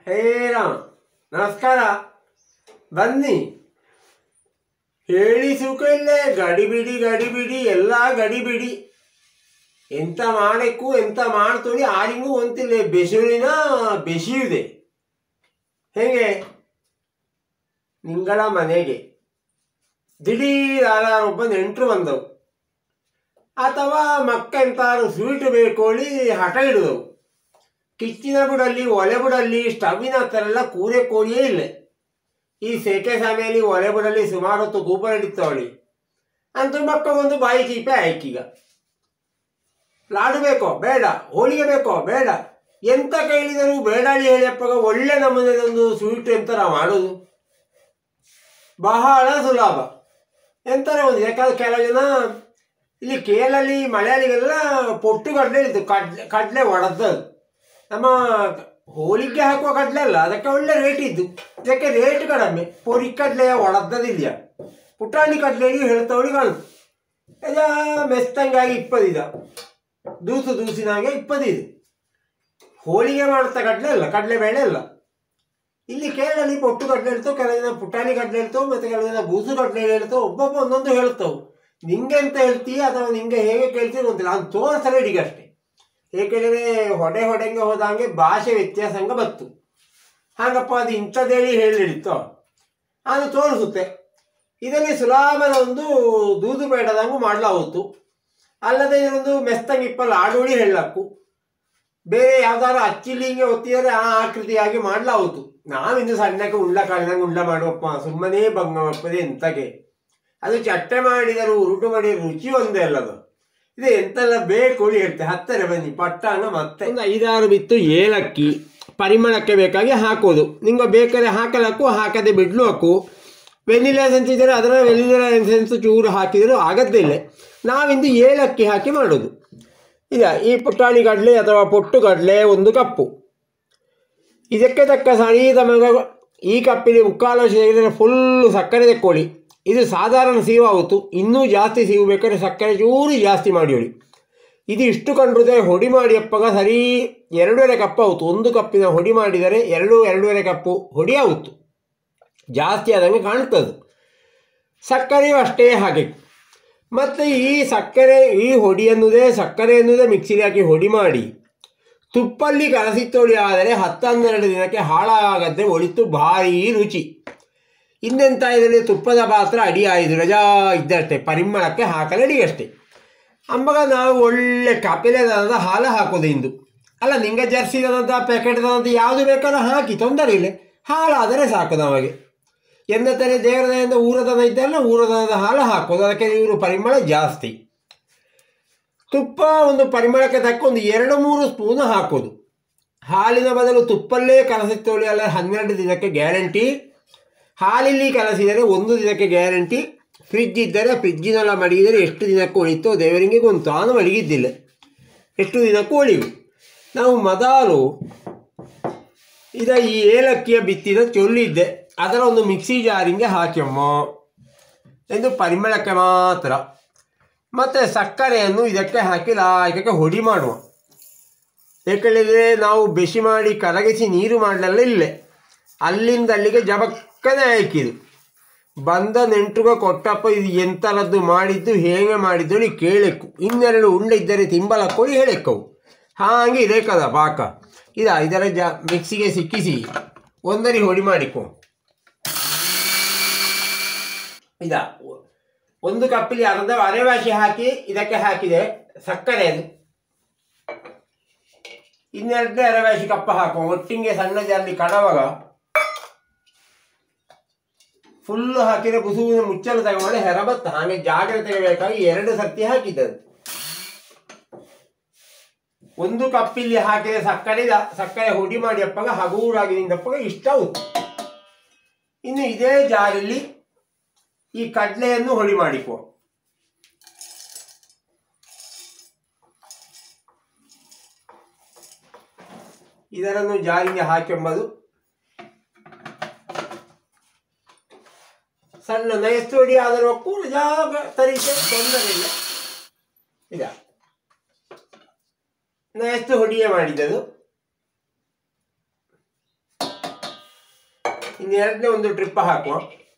ಹೇ ರಾಮ ನಮಸ್ಕಾರ ಬನ್ನಿ ಹೇಳಿ ಸುಖ ಇಲ್ಲೇ ಗಡಿಬಿಡಿ ಗಡಿಬಿಡಿ ಎಲ್ಲ ಗಡಿಬಿಡಿ ಎಂತ ಮಾಡಕ್ಕೂ ಎಂತ ಮಾಡ್ತೋಳಿ ಆರಿಗೂ ಒಂತಿಲ್ಲ ಬೆಸುರಿನ ಬೆಸೆಯುವುದೇ ಹೇಗೆ ನಿಂಗಳ ಮನೆಗೆ ದಿಢೀರ್ ಯಾರೊಬ್ಬ ನೆಂಟರು ಬಂದವು ಅಥವಾ ಮಕ್ಕ ಎಂತಾರು ಸ್ವೀಟ್ ಬೇಕೋಳಿ ಹಠ ಹಿಡಿದವು ಕಿಚ್ಚಿನ ಬುಡಲ್ಲಿ ಒಲೆ ಬುಡಲ್ಲಿ ಸ್ಟವ್ವಿನ ಹತ್ರ ಎಲ್ಲ ಕೂರೆ ಕೋಳಿಯೇ ಇಲ್ಲ ಈ ಸೆಕೆ ಸಮಯಲ್ಲಿ ಒಲೆ ಬುಡಲ್ಲಿ ಸುಮಾರು ಹೊತ್ತು ಕೂಪರ್ ಹಿಡಿತಾವಳಿ ಅಂತೂ ಮಕ್ಕ ಒಂದು ಬಾಯಿ ಚೀಪೆ ಆಯ್ಕೀಗ ಲಾಡು ಬೇಕೋ ಬೇಡ ಹೋಳಿಗೆ ಬೇಕೋ ಬೇಡ ಎಂತ ಕೇಳಿದರೂ ಬೇಡಾಳಿ ಹೇಳಿಯಪ್ಪಾಗ ಒಳ್ಳೆ ನಮೂನೆದೊಂದು ಸ್ವೀಟ್ ಎಂತರ ಮಾಡೋದು ಬಹಳ ಸುಲಭ ಎಂತರ ಒಂದು ಯಾಕಂದ್ರೆ ಕೆಲವು ಜನ ಇಲ್ಲಿ ಕೇರಳಲ್ಲಿ ಮಲಯಾಳಿಗೆಲ್ಲ ಪೊಟ್ಟು ಕಡಲೆ ಇತ್ತು ಕಡ್ಲೆ ಕಡಲೆ ಒಡೆದದ್ದು ನಮ್ಮ ಹೋಳಿಗೆ ಹಾಕುವ ಕಡಲೆ ಅಲ್ಲ ಅದಕ್ಕೆ ಒಳ್ಳೆ ರೇಟ್ ಇದ್ದು ಇದಕ್ಕೆ ರೇಟ್ ಕಡಿಮೆ ಪೊರಿ ಕಡಲೆಯ ಒಡೆದದಿಲ್ಲ ಪುಟಾಣಿ ಕಡಲೆಗೆ ಹೇಳ್ತವಳಿ ಕಾಣುತ್ತೆ ಈಗ ಮೆಸ್ತಂಗಾಗಿ ಇಪ್ಪದಿದ ದೂಸು ದೂಸಿನಾಗೆ ಇಪ್ಪದಿದೆ ಹೋಳಿಗೆ ಮಾಡ್ತಾ ಕಡಲೆ ಅಲ್ಲ ಕಡಲೆ ಬೇಳೆ ಅಲ್ಲ ಇಲ್ಲಿ ಕೇರಳಲ್ಲಿ ಪೊಟ್ಟು ಕಡಲೆ ಹೇಳ್ತಾವೆ ಕೆಲವು ಜನ ಪುಟಾಣಿ ಕಡಲೆ ಹೇಳ್ತಾವೆ ಮತ್ತೆ ಕೆಲವು ಜನ ಬೂಸು ಕಡಲೆ ಹೇಳ್ತಾವೆ ಒಬ್ಬೊಬ್ಬ ಒಂದೊಂದು ಹೇಳ್ತಾವೆ ನಿಂಗೆ ಅಂತ ಹೇಳ್ತೀಯ ಅಥವಾ ನಿಂಗೆ ಹೇಗೆ ಕೇಳ್ತೀಯ ಗೊತ್ತಿಲ್ಲ ಅದು ತೋರಿಸಲೇ ಇಡಿಗೆ ಅಷ್ಟೇ ಏಕೆಂದರೆ ಹೊಡೆ ಹೊಡೆಂಗೆ ಹೋದಂಗೆ ಭಾಷೆ ವ್ಯತ್ಯಾಸಂಗ ಬತ್ತು ಹಾಗಪ್ಪ ಅದು ಇಂಥದ್ದೇಳಿ ಹೇಳಿಡಿತೋ ಅದು ತೋರಿಸುತ್ತೆ ಇದರಲ್ಲಿ ಸುಲಭದ ಒಂದು ದೂದು ಬೇಡದಂಗೂ ಮಾಡಲಾಗುತ್ತು ಅಲ್ಲದೆ ಇದೊಂದು ಮೆಸ್ತಂಗಿಪ್ಪಲ್ಲಿ ಆಡೋಳಿ ಹೇಳಕ್ಕು ಬೇರೆ ಯಾವ್ದಾದ್ರು ಅಚ್ಚಿಲಿಂಗೆ ಒತ್ತಿದರೆ ಆ ಆಕೃತಿಯಾಗಿ ಮಾಡಲಾಗುತ್ತು ನಾವಿಂದು ಸಣ್ಣಕ್ಕೆ ಉಳ್ಳ ಕಾಳಿನಂಗೆ ಉಳ್ಳ ಮಾಡುವಪ್ಪ ಸುಮ್ಮನೆ ಭಂಗಮಪ್ಪದೆ ಎಂತಗೆ ಅದು ಚಟ್ಟೆ ಮಾಡಿದರು ಉರುಟು ಮಾಡಿ ರುಚಿ ಒಂದೇ ಅಲ್ಲದು ಇದು ಎಂತೆಲ್ಲ ಬೇಕು ಹೇಳ್ತೆ ಹತ್ತಿರ ಬನ್ನಿ ಪಟ್ಟಾಂಗ ಮತ್ತೆ ಒಂದು ಐದಾರು ಬಿತ್ತು ಏಲಕ್ಕಿ ಪರಿಮಳಕ್ಕೆ ಬೇಕಾಗಿ ಹಾಕೋದು ನಿಂಗೆ ಬೇಕಾದ್ರೆ ಹಾಕಲಕ್ಕು ಹಾಕದೆ ಬಿಡ್ಲಕ್ಕು ವೆನಿಲಾ ಎಸೆನ್ಸ್ ಇದ್ದರೆ ಅದರ ವೆನಿಲಾ ಎಸೆನ್ಸ್ ಚೂರು ಹಾಕಿದರೂ ಆಗದ್ದಿಲ್ಲ ನಾವಿಂದು ಏಲಕ್ಕಿ ಹಾಕಿ ಮಾಡೋದು ಈಗ ಈ ಪುಟಾಣಿ ಕಡಲೆ ಅಥವಾ ಪೊಟ್ಟು ಕಡಲೆ ಒಂದು ಕಪ್ಪು ಇದಕ್ಕೆ ತಕ್ಕ ಸರಿದ ಮಗ ಈ ಕಪ್ಪಿಗೆ ಮುಕ್ಕಾಲು ಸೇರಿದರೆ ಫುಲ್ಲು ಸಕ್ಕರೆ ತೆಕ್ಕೊಳ್ಳಿ ಇದು ಸಾಧಾರಣ ಸೀವು ಆಗುತ್ತು ಇನ್ನೂ ಜಾಸ್ತಿ ಸೀವು ಬೇಕಾದ್ರೆ ಸಕ್ಕರೆ ಚೂರು ಜಾಸ್ತಿ ಮಾಡಿಯೋಳಿ ಇದು ಇಷ್ಟು ಕಂಡ್ರೆ ಹೊಡಿ ಮಾಡಿ ಅಪ್ಪಾಗ ಸರಿ ಎರಡೂವರೆ ಕಪ್ ಆಗುತ್ತು ಒಂದು ಕಪ್ಪಿನ ಹೊಡಿ ಮಾಡಿದರೆ ಎರಡು ಎರಡೂವರೆ ಕಪ್ಪು ಹೊಡಿ ಆಗುತ್ತು ಜಾಸ್ತಿ ಆದಂಗೆ ಕಾಣ್ತದೆ ಸಕ್ಕರೆಯೂ ಅಷ್ಟೇ ಹಾಗೆ ಮತ್ತು ಈ ಸಕ್ಕರೆ ಈ ಹೊಡಿ ಅನ್ನುವುದೇ ಸಕ್ಕರೆ ಎನ್ನುವುದೇ ಮಿಕ್ಸಿಗೆ ಹಾಕಿ ಹೊಡಿ ಮಾಡಿ ತುಪ್ಪಲ್ಲಿ ಕಲಸಿತ್ತೋಳಿ ಆದರೆ ಹತ್ತನ್ನೆರಡು ದಿನಕ್ಕೆ ಹಾಳಾಗದೆ ಒಳಿತು ಭಾರಿ ರುಚಿ ಇನ್ನೆಂತ ಇದರಲ್ಲಿ ತುಪ್ಪದ ಪಾತ್ರ ಅಡಿ ಆಯ್ದು ರಜಾ ಇದ್ದಷ್ಟೇ ಪರಿಮಳಕ್ಕೆ ಹಾಕಲು ಅಡಿ ಅಷ್ಟೇ ಅಂಬಾಗ ನಾವು ಒಳ್ಳೆ ಕಪಿಲೆ ದನದ ಹಾಲು ಹಾಕೋದು ಇಂದು ಅಲ್ಲ ನಿಂಗೆ ಜರ್ಸಿ ದನದ ಪ್ಯಾಕೆಟ್ ದನದ ಯಾವುದು ಬೇಕಾದ್ರೂ ಹಾಕಿ ತೊಂದರೆ ಇಲ್ಲ ಹಾಲಾದರೆ ಸಾಕು ನಮಗೆ ಎಂದತ್ತರೆ ದೇವರದಯಿಂದ ಊರದನ ಇದ್ದಲ್ಲ ಊರದನದ ಹಾಲು ಹಾಕೋದು ಅದಕ್ಕೆ ಇವರು ಪರಿಮಳ ಜಾಸ್ತಿ ತುಪ್ಪ ಒಂದು ಪರಿಮಳಕ್ಕೆ ತಕ್ಕ ಒಂದು ಎರಡು ಮೂರು ಸ್ಪೂನ್ ಹಾಕೋದು ಹಾಲಿನ ಬದಲು ತುಪ್ಪಲ್ಲೇ ಕಲಸಿತ್ತೋಳಿ ಅಲ್ಲ ಹನ್ನೆರಡು ದಿನಕ್ಕೆ ಗ್ಯಾರಂಟಿ ಹಾಲಿಲ್ಲಿ ಕಲಸಿದರೆ ಒಂದು ದಿನಕ್ಕೆ ಗ್ಯಾರಂಟಿ ಫ್ರಿಜ್ ಇದ್ದರೆ ಫ್ರಿಜ್ಜಿನೆಲ್ಲ ಮಡಗಿದರೆ ಎಷ್ಟು ದಿನಕ್ಕೂ ಉಳಿತೋ ದೇವರಿಗೆ ಒಂದು ತಾನು ಮಡಗಿದ್ದಿಲ್ಲ ಎಷ್ಟು ದಿನಕ್ಕೂ ಉಳಿವು ನಾವು ಮೊದಲು ಇದ ಈ ಏಲಕ್ಕಿಯ ಬಿತ್ತಿದ ಚೊಲ್ಲಿದ್ದೆ ಅದರ ಒಂದು ಮಿಕ್ಸಿ ಜಾರಿಂಗೆ ಹಾಕ್ಯಮ್ಮ ಎಂದು ಪರಿಮಳಕ್ಕೆ ಮಾತ್ರ ಮತ್ತು ಸಕ್ಕರೆಯನ್ನು ಇದಕ್ಕೆ ಹಾಕಿ ಲಾಯಕಕ್ಕೆ ಹೊಡಿ ಮಾಡುವ ಏಕೆಂದರೆ ನಾವು ಬೆಸಿ ಮಾಡಿ ಕರಗಿಸಿ ನೀರು ಮಾಡಲೆಲ್ಲ ಇಲ್ಲೇ ಅಲ್ಲಿಂದ ಅಲ್ಲಿಗೆ ಜಬಕ್ಕನೆ ಹಾಕಿದು ಬಂದ ನೆಂಟ್ರುಗ ಕೊಟ್ಟಪ್ಪ ಇದು ಎಂಥರದ್ದು ಮಾಡಿದ್ದು ಹೇಗೆ ಮಾಡಿದ್ದು ನೀ ಕೇಳಕ್ಕು ಇನ್ನೆರಡು ಉಂಡೆ ಇದ್ದರೆ ತಿಂಬಲಕ್ಕೋಳಿ ಹೇಳಕ್ಕವು ಹಾಗೆ ಇದೆ ಕದ ಪಾಕ ಇದ ಇದರ ಜ ಮಿಕ್ಸಿಗೆ ಸಿಕ್ಕಿಸಿ ಒಂದರಿ ಹೊಡಿ ಮಾಡಿಕೊ ಇದ ಒಂದು ಕಪ್ಪಿಗೆ ಅರ್ಧ ಅರೆವಾಶಿ ಹಾಕಿ ಇದಕ್ಕೆ ಹಾಕಿದೆ ಸಕ್ಕರೆ ಅದು ಇನ್ನೆರಡನೇ ಅರೆವಾಶಿ ಕಪ್ಪ ಹಾಕುವ ಒಟ್ಟಿಗೆ ಸಣ್ಣ ಜಾಲಿ ಕಡವಾಗ ಫುಲ್ಲು ಹಾಕಿದ್ರೆ ಕುಸುವಿನ ಮುಚ್ಚಲು ತಗೊಂಡು ಹೆರಬತ್ತ ಹಾಗೆ ಜಾಗ್ರತೆ ತೆಗಬೇಕಾಗಿ ಎರಡು ಸರ್ತಿ ಹಾಕಿದ್ದದು ಒಂದು ಕಪ್ಪಿಲ್ಲಿ ಹಾಕಿದ ಸಕ್ಕರೆ ದ- ಸಕ್ಕರೆ ಹುಡಿ ಮಾಡಿ ಅಪ್ಪಾಗ ಹಗೂರಾಗಿ ನಿಂದಪ್ಪಾಗ ಇಷ್ಟ ಆಗುತ್ತೆ ಇನ್ನು ಇದೇ ಜಾರಲ್ಲಿ ಈ ಕಡಲೆಯನ್ನು ಹೊಡಿ ಮಾಡಿಕೋ ಇದರನ್ನು ಜಾರಿಗೆ ಹಾಕೆಂಬುದು ಸಣ್ಣ ನಯಸ್ತೋಡಿ ಆದರೂ ಕೂಡ ಜಾಗ ತರಿಕೆ ತೊಂದರೆ ಇಲ್ಲ ಇದ ನಯಸ್ತು ಹೊಡಿಯೇ ಮಾಡಿದ್ದದು ಇನ್ನು ಎರಡನೇ ಒಂದು ಟ್ರಿಪ್ ಹಾಕುವ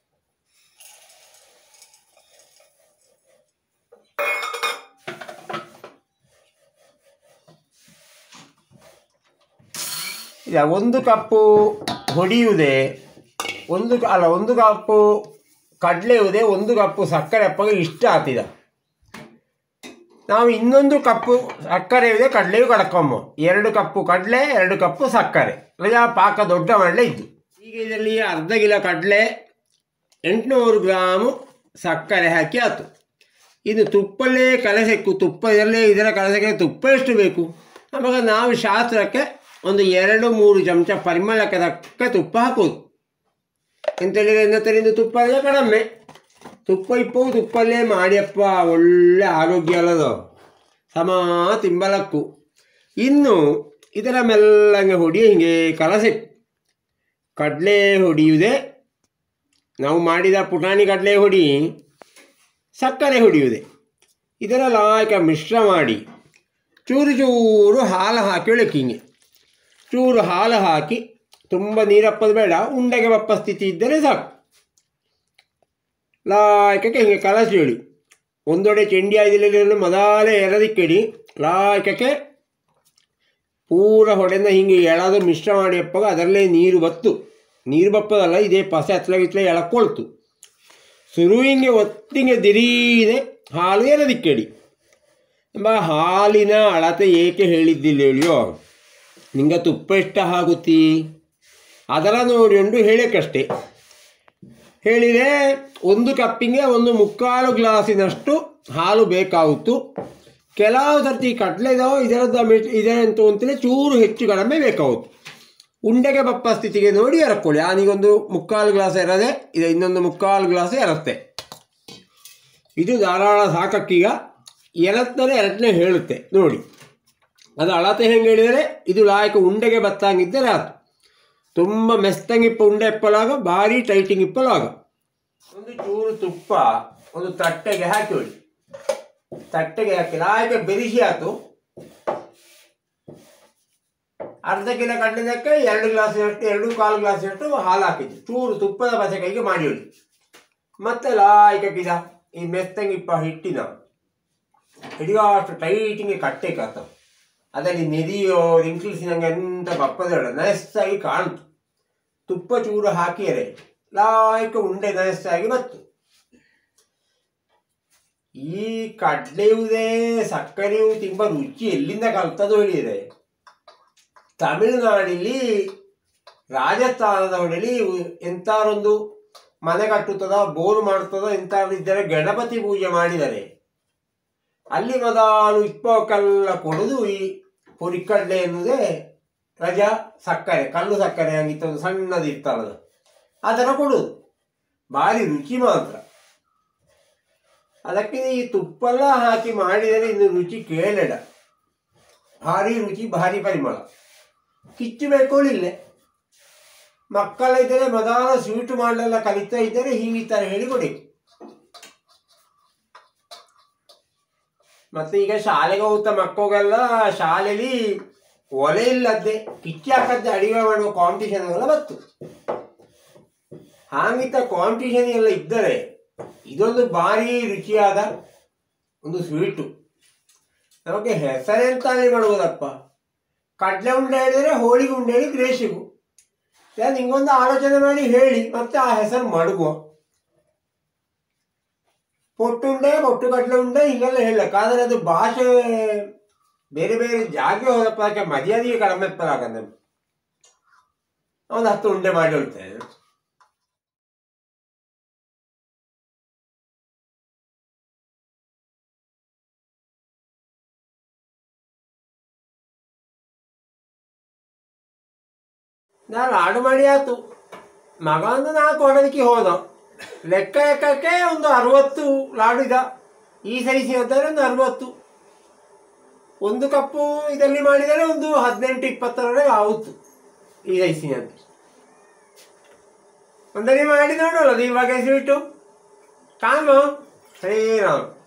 ಈಗ ಒಂದು ಕಪ್ಪು ಹೊಡಿಯುವುದೇ ಒಂದು ಕ- ಅಲ್ಲ ಒಂದು ಕಪ್ಪು ಕಡಲೆಯುವುದೇ ಒಂದು ಕಪ್ಪು ಸಕ್ಕರೆ ಅಪ್ಪಗೆ ಇಷ್ಟ ಆತಿದ ನಾವು ಇನ್ನೊಂದು ಕಪ್ಪು ಸಕ್ಕರೆ ಇದೆ ಕಡಲೆಯು ಕಡ್ಕೊಂಬ ಎರಡು ಕಪ್ಪು ಕಡಲೆ ಎರಡು ಕಪ್ಪು ಸಕ್ಕರೆ ರಜಾ ಪಾಕ ದೊಡ್ಡ ಮಾಡಲೇ ಇದ್ದು ಈಗ ಇದರಲ್ಲಿ ಅರ್ಧ ಕಿಲೋ ಕಡಲೆ ಎಂಟುನೂರು ಗ್ರಾಮು ಸಕ್ಕರೆ ಹಾಕಿ ಆಯ್ತು ಇದು ತುಪ್ಪಲ್ಲೇ ಕಲಸೆಕ್ಕು ತುಪ್ಪದಲ್ಲೇ ಇದರ ಕಲಸಕ್ಕೆ ತುಪ್ಪ ಎಷ್ಟು ಬೇಕು ಆವಾಗ ನಾವು ಶಾಸ್ತ್ರಕ್ಕೆ ಒಂದು ಎರಡು ಮೂರು ಚಮಚ ಪರಿಮಳಕ್ಕೆ ತಕ್ಕ ತುಪ್ಪ ಹಾಕೋದು ಎಂತೇಳಿದ್ರೆ ಎಂದತ್ತರಿಂದ ತುಪ್ಪ ಅಂದರೆ ಕಡಿಮೆ ತುಪ್ಪ ಇಪ್ಪವು ತುಪ್ಪಲ್ಲೇ ಮಾಡಿಯಪ್ಪ ಒಳ್ಳೆ ಆರೋಗ್ಯ ಅಲ್ಲದು ಸಮ ತಿಂಬಲಕ್ಕು ಇನ್ನು ಇದರ ಮೆಲ್ಲಂಗೆ ಹೊಡಿ ಹಿಂಗೆ ಕಲಸೆ ಕಡಲೆ ಹೊಡಿಯುವುದೇ ನಾವು ಮಾಡಿದ ಪುಟಾಣಿ ಕಡಲೆ ಹೊಡಿ ಸಕ್ಕರೆ ಹೊಡಿಯುವುದೇ ಇದರ ಲಾಯಕ ಮಿಶ್ರ ಮಾಡಿ ಚೂರು ಚೂರು ಹಾಲು ಹಾಕಿ ಒಳಕಿಂಗೆ ಚೂರು ಹಾಲು ಹಾಕಿ ತುಂಬ ನೀರಪ್ಪದು ಬೇಡ ಉಂಡೆಗೆ ಬಪ್ಪ ಸ್ಥಿತಿ ಇದ್ದರೆ ಸಾಕು ಲಾಯಕಕ್ಕೆ ಹಿಂಗೆ ಕಲಸಿ ಹೇಳಿ ಒಂದೊಡೆ ಚೆಂಡಿ ಆಯ್ದಿಲ್ಲ ಮೊದಲೇ ಎರದಿಕ್ಕಿಡಿ ಲಾಯಕಕ್ಕೆ ಪೂರ ಹೊಡೆದ ಹಿಂಗೆ ಎಳದು ಮಿಶ್ರ ಮಾಡಿ ಅಪ್ಪಾಗ ಅದರಲ್ಲೇ ನೀರು ಬತ್ತು ನೀರು ಬಪ್ಪದಲ್ಲ ಇದೇ ಪಸೆ ಹತ್ಲಾಗಿತ್ಲೆ ಎಳಕೊಳ್ತು ಸುರುವಿಂಗೆ ಒತ್ತಿಗೆ ದಿರೀದೆ ಹಾಲು ಎರದಿಕ್ಕಿಡಿ ಎಂಬ ಹಾಲಿನ ಅಳತೆ ಏಕೆ ಹೇಳಿದ್ದಿಲ್ಲ ಹೇಳಿಯೋ ನಿಂಗೆ ತುಪ್ಪ ಇಷ್ಟ ಆಗುತ್ತಿ ಅದರ ನೋಡಿಕೊಂಡು ಹೇಳಕ್ಕಷ್ಟೇ ಹೇಳಿದರೆ ಒಂದು ಕಪ್ಪಿಗೆ ಒಂದು ಮುಕ್ಕಾಲು ಗ್ಲಾಸಿನಷ್ಟು ಹಾಲು ಬೇಕಾಗುತ್ತು ಕೆಲವು ಸರ್ತಿ ಕಡಲೆದೋ ಇದರದ್ದು ಮಿಟ್ ಇದರಂತೂ ಅಂತಲೇ ಚೂರು ಹೆಚ್ಚು ಕಡಿಮೆ ಬೇಕಾಗುತ್ತು ಉಂಡೆಗೆ ಬಪ್ಪ ಸ್ಥಿತಿಗೆ ನೋಡಿ ಎರಕೊಳ್ಳಿ ಆನಿಗೊಂದು ಮುಕ್ಕಾಲು ಗ್ಲಾಸ್ ಎರದೆ ಇದು ಇನ್ನೊಂದು ಮುಕ್ಕಾಲು ಗ್ಲಾಸ್ ಎರತ್ತೆ ಇದು ಧಾರಾಳ ಸಾಕಕ್ಕೀಗ ಎರತ್ತನೇ ಎರಡನೇ ಹೇಳುತ್ತೆ ನೋಡಿ ಅದು ಅಳತೆ ಹೆಂಗೆ ಹೇಳಿದರೆ ಇದು ಲಾಯಕ ಉಂಡೆಗೆ ಬತ್ತಂಗಿದ್ದರೆ ಆಯ್ತು ತುಂಬ ಮೆಸ್ತಂಗಿಪ್ಪ ಉಂಡೆ ಇಪ್ಪಲಾಗ ಭಾರಿ ಟೈಟಿಂಗ್ ಇಪ್ಪಲಾಗ ಒಂದು ಚೂರು ತುಪ್ಪ ಒಂದು ತಟ್ಟೆಗೆ ಹಾಕಿಕೊಳ್ಳಿ ತಟ್ಟೆಗೆ ಹಾಕಿ ಲಾಯಕ ಬೆರಿಸಿ ಆಯ್ತು ಅರ್ಧ ಕಿಲೋ ಕಡಲೆದಕ್ಕೆ ಎರಡು ಗ್ಲಾಸಿನಷ್ಟು ಎರಡು ಕಾಲು ಗ್ಲಾಸಿನಷ್ಟು ಹಾಲು ಹಾಕಿದ್ದು ಚೂರು ತುಪ್ಪದ ಬಸೆಕಾಯಿಗೆ ಮಾಡಿಕೊಳ್ಳಿ ಮತ್ತೆ ಲಾಯಕಿದ ಈ ಮೆಸ್ತಂಗಿಪ್ಪ ಹಿಟ್ಟಿನ ಹಿಡಿಯೋಷ್ಟು ಟೈಟಿಂಗ್ ಕಟ್ಟೆ ಕಾತ ಅದರಲ್ಲಿ ನೆರಿಯೋ ರಿಂಕ್ಲಿಸಿನಂಗೆ ಎಂತ ಬಪ್ಪದಳ ನಯಸ್ಸಾಗಿ ಕಾಣ್ತು ತುಪ್ಪ ಚೂರು ಹಾಕಿದರೆ ಲಾಯ್ಕ ಉಂಡೆ ನಯಸ್ಸಾಗಿ ಬತ್ತು ಈ ಕಡ್ಲೆಯುವುದೇ ಸಕ್ಕರೆಯು ತುಂಬ ರುಚಿ ಎಲ್ಲಿಂದ ಕಲ್ತದು ಹೇಳಿದರೆ ತಮಿಳುನಾಡಿಲಿ ರಾಜಸ್ಥಾನದ ಹೊಡೆಲಿ ಎಂತಾರೊಂದು ಮನೆ ಕಟ್ಟುತ್ತದೋ ಬೋರು ಮಾಡ್ತದೋ ಎಂತಾರು ಇದ್ದರೆ ಗಣಪತಿ ಪೂಜೆ ಮಾಡಿದರೆ ಅಲ್ಲಿ ಮೊದಲು ಇಪ್ಪಕ್ಕೆಲ್ಲ ಕೊಡುದು ಈ ಹುರಿಕಡ್ಲೆ ಎನ್ನುವುದೇ ರಜಾ ಸಕ್ಕರೆ ಕಲ್ಲು ಸಕ್ಕರೆ ಹಂಗಿತ್ತೊಂದು ಸಣ್ಣದು ಇರ್ತಲ್ಲ ಅದರ ಕೊಡುದು ಭಾರಿ ರುಚಿ ಮಾತ್ರ ಅದಕ್ಕೆ ಈ ತುಪ್ಪೆಲ್ಲ ಹಾಕಿ ಮಾಡಿದರೆ ಇನ್ನು ರುಚಿ ಕೇಳಡ ಭಾರಿ ರುಚಿ ಭಾರಿ ಪರಿಮಳ ಕಿಚ್ಚು ಬೇಕೋಳಿಲ್ಲ ಮಕ್ಕಳಿದ್ದರೆ ಮೊದಲ ಸ್ವೀಟ್ ಮಾಡಲೆಲ್ಲ ಕಲಿತಾ ಇದ್ದರೆ ಹೀಗೆ ಈ ಥರ ಹೇಳಿ ಕೊಡಿ ಮತ್ತೆ ಈಗ ಶಾಲೆಗೆ ಹೋಗ್ತಾ ಮಕ್ಕಳಿಗೆಲ್ಲ ಶಾಲೆಯಲ್ಲಿ ಒಲೆ ಇಲ್ಲದ್ದೆ ಕಿಚ್ಚಿ ಹಾಕದ್ದೆ ಅಡಿಗೆ ಮಾಡುವ ಕಾಂಪಿಟೇಷನ್ ಎಲ್ಲ ಬತ್ತು ಹಾಗಿತ್ತ ಕಾಂಪಿಟೇಷನ್ ಎಲ್ಲ ಇದ್ದರೆ ಇದೊಂದು ಭಾರಿ ರುಚಿಯಾದ ಒಂದು ಸ್ವೀಟು ನಮಗೆ ಹೆಸರೆಂತಾನೆ ಮಾಡುವುದಪ್ಪ ಕಡಲೆ ಉಂಡೆ ಹೇಳಿದರೆ ಹೋಳಿಗೆ ಉಂಡೆ ಹೇಳಿ ಗ್ರೇಸಿಗೂ ನಿಂಗೊಂದು ಆಲೋಚನೆ ಮಾಡಿ ಹೇಳಿ ಮತ್ತೆ ಆ ಹೆಸರು ಮಡಗುವ ಪೊಟ್ಟುಂಡೆ ಪೊಟ್ಟು ಕಡಲೆ ಉಂಡೆ ಹೀಗೆಲ್ಲ ಹೇಳಕ್ಕೆ ಆದರೆ ಅದು ಭಾಷೆ ಬೇರೆ ಬೇರೆ ಜಾಗ ಹೋದಪ್ಪ ಅದಕ್ಕೆ ಮರ್ಯಾದೆಗೆ ಕಡಿಮೆ ಎಪ್ಪಲಾಗಂದ ಒಂದು ಹತ್ತು ಉಂಡೆ ಮಾಡಿ ಹೇಳ್ತೇನೆ ನಾನು ಆಡು ಮಾಡಿ ಆಯ್ತು ಮಗ ಒಂದು ನಾಲ್ಕು ಹೊಡೋದಕ್ಕೆ ಹೋದ ಲೆಕ್ಕ ಲೆಕ್ಕಕ್ಕೆ ಒಂದು ಅರವತ್ತು ಲಾಡಿದ ಈ ಸೈಜ್ ಹೋದರೆ ಒಂದು ಅರವತ್ತು ಒಂದು ಕಪ್ಪು ಇದರಲ್ಲಿ ಮಾಡಿದರೆ ಒಂದು ಹದಿನೆಂಟು ಇಪ್ಪತ್ತರವರೆಗೆ ಆಗುತ್ತು ಈ ಸೈಜಿನದ್ದು ಒಂದರಿ ಮಾಡಿ ನೋಡೋಲ್ಲ ಇವಾಗ ಸ್ವೀಟು ಕಾಮ ಶ್ರೀರಾಮ್